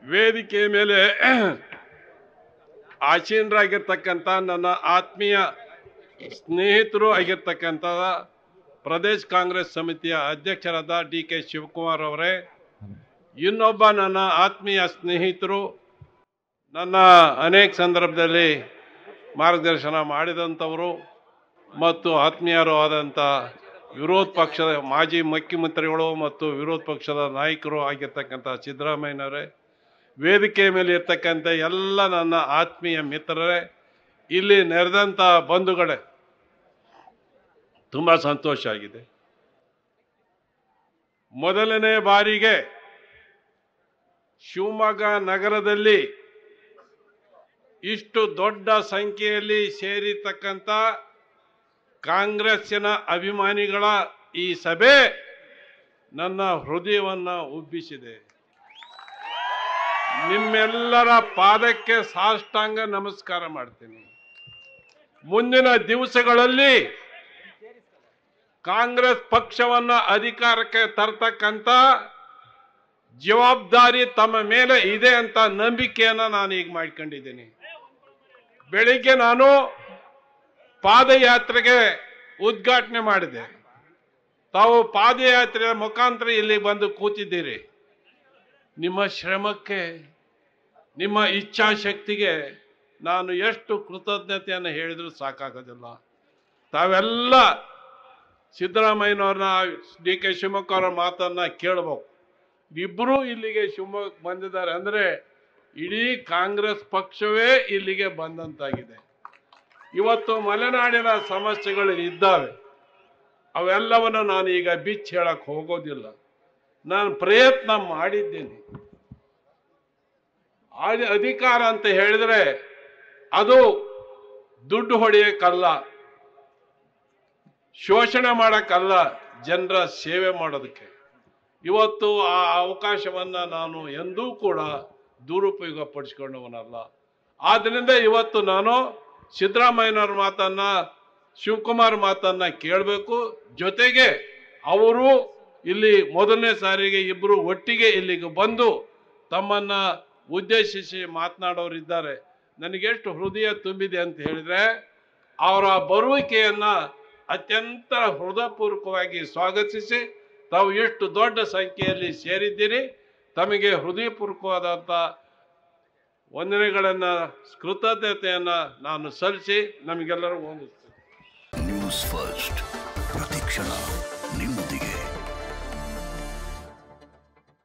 ವೇದಿಕೆ ಮೇಲೆ ಆಸೀನರಾಗಿರ್ತಕ್ಕಂಥ ನನ್ನ ಆತ್ಮೀಯ ಸ್ನೇಹಿತರು ಆಗಿರ್ತಕ್ಕಂಥ ಪ್ರದೇಶ್ ಕಾಂಗ್ರೆಸ್ ಸಮಿತಿಯ ಅಧ್ಯಕ್ಷರಾದ ಡಿ ಕೆ ಶಿವಕುಮಾರ್ ಅವರೇ ಇನ್ನೊಬ್ಬ ನನ್ನ ಆತ್ಮೀಯ ಸ್ನೇಹಿತರು ನನ್ನ ಅನೇಕ ಸಂದರ್ಭದಲ್ಲಿ ಮಾರ್ಗದರ್ಶನ ಮಾಡಿದಂಥವರು ಮತ್ತು ಆತ್ಮೀಯರು ಆದಂಥ ವಿರೋಧ ಪಕ್ಷದ ಮಾಜಿ ಮುಖ್ಯಮಂತ್ರಿಗಳು ಮತ್ತು ವಿರೋಧ ಪಕ್ಷದ ನಾಯಕರು ಆಗಿರ್ತಕ್ಕಂಥ ಸಿದ್ದರಾಮಯ್ಯನವರೇ ವೇದಿಕೆ ಮೇಲೆ ಇರ್ತಕ್ಕಂಥ ಎಲ್ಲ ನನ್ನ ಆತ್ಮೀಯ ಮಿತ್ರರೇ ಇಲ್ಲಿ ನೆರೆದಂಥ ಬಂಧುಗಳೇ ತುಂಬ ಸಂತೋಷ ಆಗಿದೆ ಮೊದಲನೇ ಬಾರಿಗೆ ಶಿವಮೊಗ್ಗ ನಗರದಲ್ಲಿ ಇಷ್ಟು ದೊಡ್ಡ ಸಂಖ್ಯೆಯಲ್ಲಿ ಸೇರಿರ್ತಕ್ಕಂಥ ಕಾಂಗ್ರೆಸ್ಸಿನ ಅಭಿಮಾನಿಗಳ ಈ ಸಭೆ ನನ್ನ ಹೃದಯವನ್ನ ಉಬ್ಬಿಸಿದೆ ನಿಮ್ಮೆಲ್ಲರ ಪಾದಕ್ಕೆ ಸಾಷ್ಟಾಂಗ ನಮಸ್ಕಾರ ಮಾಡ್ತೀನಿ ಮುಂದಿನ ದಿವಸಗಳಲ್ಲಿ ಕಾಂಗ್ರೆಸ್ ಪಕ್ಷವನ್ನ ಅಧಿಕಾರಕ್ಕೆ ತರ್ತಕ್ಕಂಥ ಜವಾಬ್ದಾರಿ ತಮ್ಮ ಮೇಲೆ ಇದೆ ಅಂತ ನಂಬಿಕೆಯನ್ನ ನಾನು ಈಗ ಮಾಡ್ಕೊಂಡಿದ್ದೀನಿ ಬೆಳಿಗ್ಗೆ ನಾನು ಪಾದಯಾತ್ರೆಗೆ ಉದ್ಘಾಟನೆ ಮಾಡಿದೆ ತಾವು ಪಾದಯಾತ್ರೆಯ ಮುಖಾಂತರ ಇಲ್ಲಿ ಬಂದು ಕೂತಿದ್ದೀರಿ ನಿಮ್ಮ ಶ್ರಮಕ್ಕೆ ನಿಮ್ಮ ಇಚ್ಛಾಶಕ್ತಿಗೆ ನಾನು ಎಷ್ಟು ಕೃತಜ್ಞತೆಯನ್ನು ಹೇಳಿದ್ರು ಸಾಕಾಗೋದಿಲ್ಲ ತಾವೆಲ್ಲ ಸಿದ್ದರಾಮಯ್ಯನವ್ರನ್ನ ಡಿ ಕೆ ಶಿವಮೊಗ್ಗ ಅವರ ಮಾತನ್ನ ಕೇಳಬೇಕು ಇಬ್ಬರೂ ಇಲ್ಲಿಗೆ ಶಿವಮೊಗ್ಗ ಬಂದಿದ್ದಾರೆ ಅಂದ್ರೆ ಇಡೀ ಕಾಂಗ್ರೆಸ್ ಪಕ್ಷವೇ ಇಲ್ಲಿಗೆ ಬಂದಂತಾಗಿದೆ ಇವತ್ತು ಮಲೆನಾಡಿನ ಸಮಸ್ಯೆಗಳು ಇದ್ದಾವೆ ಅವೆಲ್ಲವನ್ನು ನಾನು ಈಗ ಬಿಚ್ಚಿ ಹೇಳಕ್ ಹೋಗೋದಿಲ್ಲ ನಾನು ಪ್ರಯತ್ನ ಮಾಡಿದ್ದೇನೆ ಆದಿ- ಅಧಿಕಾರ ಅಂತ ಹೇಳಿದ್ರೆ ಅದು ದುಡ್ಡು ಹೊಡೆಯಕ್ಕಲ್ಲ ಶೋಷಣೆ ಮಾಡಕ್ಕಲ್ಲ ಜನರ ಸೇವೆ ಮಾಡೋದಕ್ಕೆ ಇವತ್ತು ಆ ಅವಕಾಶವನ್ನ ನಾನು ಎಂದೂ ಕೂಡ ದುರುಪಯೋಗ ಪಡಿಸ್ಕೊಂಡವನಲ್ಲ ಆದ್ರಿಂದ ಇವತ್ತು ನಾನು ಸಿದ್ದರಾಮಯ್ಯನವ್ರ ಮಾತನ್ನ ಶಿವಕುಮಾರ್ ಮಾತನ್ನ ಕೇಳಬೇಕು ಜೊತೆಗೆ ಅವರು ಇಲ್ಲಿ ಮೊದಲನೇ ಸಾರಿಗೆ ಇಬ್ಬರು ಒಟ್ಟಿಗೆ ಇಲ್ಲಿಗೆ ಬಂದು ತಮ್ಮನ್ನ ಉದ್ದೇಶಿಸಿ ಮಾತನಾಡೋರಿದ್ದಾರೆ ನನಗೆಷ್ಟು ಹೃದಯ ತುಂಬಿದೆ ಅಂತ ಹೇಳಿದ್ರೆ ಅವರ ಬರುವಿಕೆಯನ್ನ ಅತ್ಯಂತ ಹೃದಯಪೂರ್ವಕವಾಗಿ ಸ್ವಾಗತಿಸಿ ತಾವು ಎಷ್ಟು ದೊಡ್ಡ ಸಂಖ್ಯೆಯಲ್ಲಿ ಸೇರಿದ್ದೀರಿ ತಮಗೆ ಹೃದಯಪೂರ್ವಕವಾದಂಥ ವಂದನೆಗಳನ್ನ ಕೃತಜ್ಞತೆಯನ್ನ ನಾನು ಸಲ್ಲಿಸಿ ನಮಗೆಲ್ಲರಿಗೂ ಹೊಂದಿಸ್ತೇನೆ ನ್ಯೂಸ್ ಫಸ್ಟ್